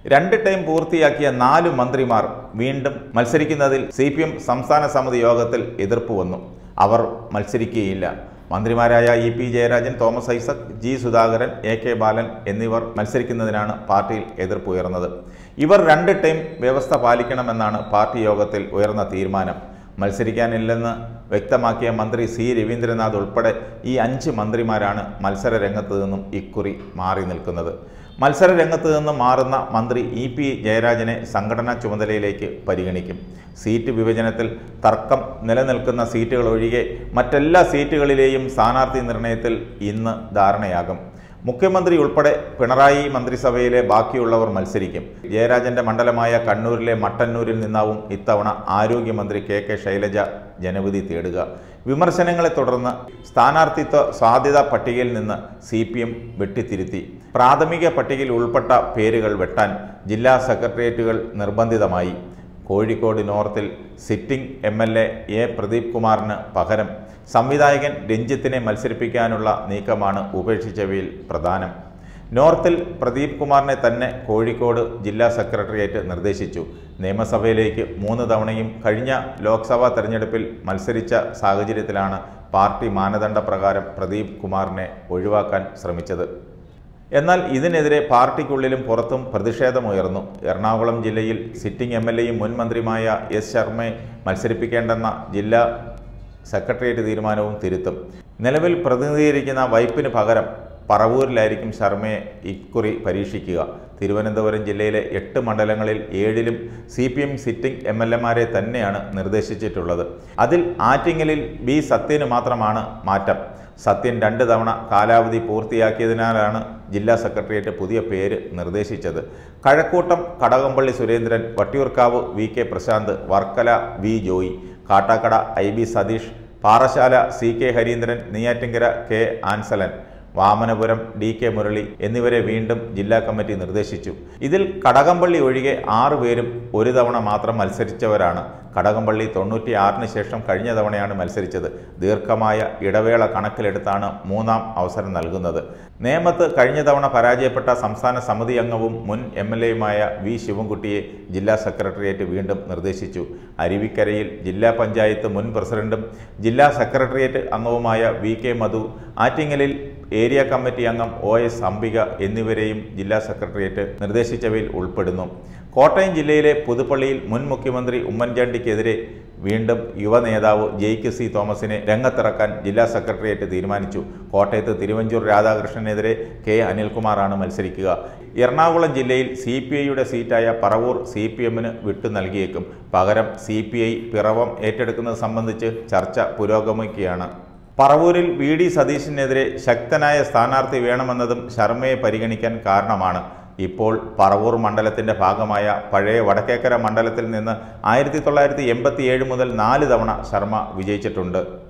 രണ്ട് ടൈം പൂർത്തിയാക്കിയ നാല് മന്ത്രിമാർ വീണ്ടും മത്സരിക്കുന്നതിൽ സി പി എം സംസ്ഥാന സമിതി യോഗത്തിൽ എതിർപ്പ് വന്നു അവർ മത്സരിക്കുകയില്ല മന്ത്രിമാരായ E P Jayarajan Thomas Isaac G Sudhakaran A K Balan എന്നിവർ മത്സരിക്കുന്നതിനാണ് പാർട്ടിയിൽ എതിർപ്പ് ഉയർന്നത് ഇവർ രണ്ട് ടൈം വ്യവസ്ഥ പാലിക്കണമെന്നാണ് പാർട്ടി യോഗത്തിൽ ഉയർന്ന തീരുമാനം മത്സരിക്കാനില്ലെന്ന് വ്യക്തമാക്കിയ മന്ത്രി സി രവീന്ദ്രനാഥ് ഉൾപ്പെടെ ഈ അഞ്ച് മന്ത്രിമാരാണ് മത്സര രംഗത്ത് നിന്നും ഇക്കുറി മാറി നിൽക്കുന്നത് മത്സര രംഗത്ത് നിന്ന് മാറുന്ന മന്ത്രി ഇ പി ജയരാജനെ സംഘടനാ ചുമതലയിലേക്ക് പരിഗണിക്കും സീറ്റ് വിഭജനത്തിൽ തർക്കം നിലനിൽക്കുന്ന സീറ്റുകൾ ഒഴികെ മറ്റെല്ലാ സീറ്റുകളിലെയും സ്ഥാനാർത്ഥി നിർണയത്തിൽ ഇന്ന് ധാരണയാകും മുഖ്യമന്ത്രി ഉൾപ്പെടെ പിണറായി മന്ത്രിസഭയിലെ ബാക്കിയുള്ളവർ മത്സരിക്കും ജയരാജന്റെ മണ്ഡലമായ കണ്ണൂരിലെ മട്ടന്നൂരിൽ നിന്നാവും ഇത്തവണ ആരോഗ്യമന്ത്രി കെ കെ ശൈലജ ജനവിധി തേടുക വിമർശനങ്ങളെ തുടർന്ന് സ്ഥാനാർത്ഥിത്വ സാധ്യതാ പട്ടികയിൽ നിന്ന് സി പി എം വെട്ടിത്തിരുത്തി പ്രാഥമിക പട്ടികയിൽ ഉൾപ്പെട്ട പേരുകൾ വെട്ടാൻ ജില്ലാ സെക്രട്ടേറിയറ്റുകൾ നിർബന്ധിതമായി കോഴിക്കോട് നോർത്തിൽ sitting M L A A Pradeep കുമാറിന് പകരം സംവിധായകൻ രഞ്ജിത്തിനെ മത്സരിപ്പിക്കാനുള്ള നീക്കമാണ് ഉപേക്ഷിച്ചവയിൽ പ്രധാനം നോർത്തിൽ പ്രദീപ് കുമാറിനെ തന്നെ കോഴിക്കോട് ജില്ലാ സെക്രട്ടേറിയറ്റ് നിർദ്ദേശിച്ചു നിയമസഭയിലേക്ക് മൂന്ന് തവണയും കഴിഞ്ഞ ലോക്സഭാ തെരഞ്ഞെടുപ്പിൽ മത്സരിച്ച സാഹചര്യത്തിലാണ് പാർട്ടി മാനദണ്ഡ പ്രകാരം പ്രദീപ് കുമാറിനെ ഒഴിവാക്കാൻ ശ്രമിച്ചത് എന്നാൽ ഇതിനെതിരെ പാർട്ടിക്കുള്ളിലും പുറത്തും പ്രതിഷേധമുയർന്നു എറണാകുളം ജില്ലയിൽ സിറ്റിംഗ് എം എൽ എയും മുൻ മന്ത്രിയുമായ എസ് ശർമ്മയെ മത്സരിപ്പിക്കേണ്ടെന്ന ജില്ലാ സെക്രട്ടേറിയറ്റ് തീരുമാനവും തിരുത്തും നിലവിൽ പ്രതിനിധീകരിക്കുന്ന വൈപ്പിന് പകരം പറവൂരിലായിരിക്കും ശർമ്മയെ ഇക്കുറി പരീക്ഷിക്കുക തിരുവനന്തപുരം ജില്ലയിലെ എട്ട് മണ്ഡലങ്ങളിൽ ഏഴിലും C P M sitting M L എമാരെ തന്നെയാണ് നിർദ്ദേശിച്ചിട്ടുള്ളത് അതിൽ ആറ്റിങ്ങലിൽ ബി സത്യന് മാത്രമാണ് മാറ്റം സത്യൻ രണ്ട് തവണ കാലാവധി പൂർത്തിയാക്കിയതിനാലാണ് ജില്ലാ സെക്രട്ടേറിയറ്റ് പുതിയ പേര് നിർദ്ദേശിച്ചത് Kazhakkoottam Kadakampally Surendran Vattiyoorkavu V K Prashanth Varkala V Joy Kattakkada I B Satheesh Parassala C K Harindran Neyyattinkara K Ansalan Vamanapuram D K Murali എന്നിവരെ വീണ്ടും ജില്ലാ കമ്മിറ്റി നിർദ്ദേശിച്ചു ഇതിൽ കടകംപള്ളി ഒഴികെ ആറ് പേരും ഒരു തവണ മാത്രം മത്സരിച്ചവരാണ് കടകംപള്ളി തൊണ്ണൂറ്റി ആറിന് ശേഷം കഴിഞ്ഞ തവണയാണ് മത്സരിച്ചത് ദീർഘമായ ഇടവേള കണക്കിലെടുത്താണ് മൂന്നാം അവസരം നൽകുന്നത് നേമത്ത് കഴിഞ്ഞ തവണ പരാജയപ്പെട്ട സംസ്ഥാന സമിതി അംഗവും മുൻ എം എൽ എയുമായ വി ശിവൻകുട്ടിയെ ജില്ലാ സെക്രട്ടേറിയറ്റ് വീണ്ടും നിർദ്ദേശിച്ചു അരുവിക്കരയിൽ ജില്ലാ പഞ്ചായത്ത് മുൻ പ്രസിഡന്റും ജില്ലാ സെക്രട്ടേറിയറ്റ് അംഗവുമായ വി കെ മധു ആറ്റിങ്ങലിൽ ഏരിയ കമ്മിറ്റി അംഗം ഒ എസ് അംബിക എന്നിവരെയും ജില്ലാ സെക്രട്ടേറിയറ്റ് നിർദ്ദേശിച്ചവയിൽ ഉൾപ്പെടുന്നു കോട്ടയം ജില്ലയിലെ പുതുപ്പള്ളിയിൽ മുൻ മുഖ്യമന്ത്രി ഉമ്മൻചാണ്ടിക്കെതിരെ വീണ്ടും യുവ നേതാവ് ജെയ്ക്ക് സി തോമസിനെ രംഗത്തിറക്കാൻ ജില്ലാ സെക്രട്ടേറിയറ്റ് തീരുമാനിച്ചു കോട്ടയത്ത് തിരുവഞ്ചൂർ രാധാകൃഷ്ണനെതിരെ കെ അനിൽകുമാറാണ് മത്സരിക്കുക എറണാകുളം ജില്ലയിൽ സി പി ഐയുടെ സീറ്റായ പറവൂർ സി പി എമ്മിന് വിട്ടു നൽകിയേക്കും പകരം സി പി ഐ പിറവം ഏറ്റെടുക്കുന്നത് സംബന്ധിച്ച് ചർച്ച പുരോഗമിക്കുകയാണ് പറവൂരിൽ വി ഡി സതീശിനെതിരെ ശക്തനായ സ്ഥാനാർത്ഥി വേണമെന്നതും ശർമ്മയെ പരിഗണിക്കാൻ കാരണമാണ് ഇപ്പോൾ പറവൂർ മണ്ഡലത്തിന്റെ ഭാഗമായ പഴയ വടക്കേക്കര മണ്ഡലത്തിൽ നിന്ന് ആയിരത്തി തൊള്ളായിരത്തി എൺപത്തി ഏഴ് മുതൽ നാല് തവണ ശർമ്മ വിജയിച്ചിട്ടുണ്ട്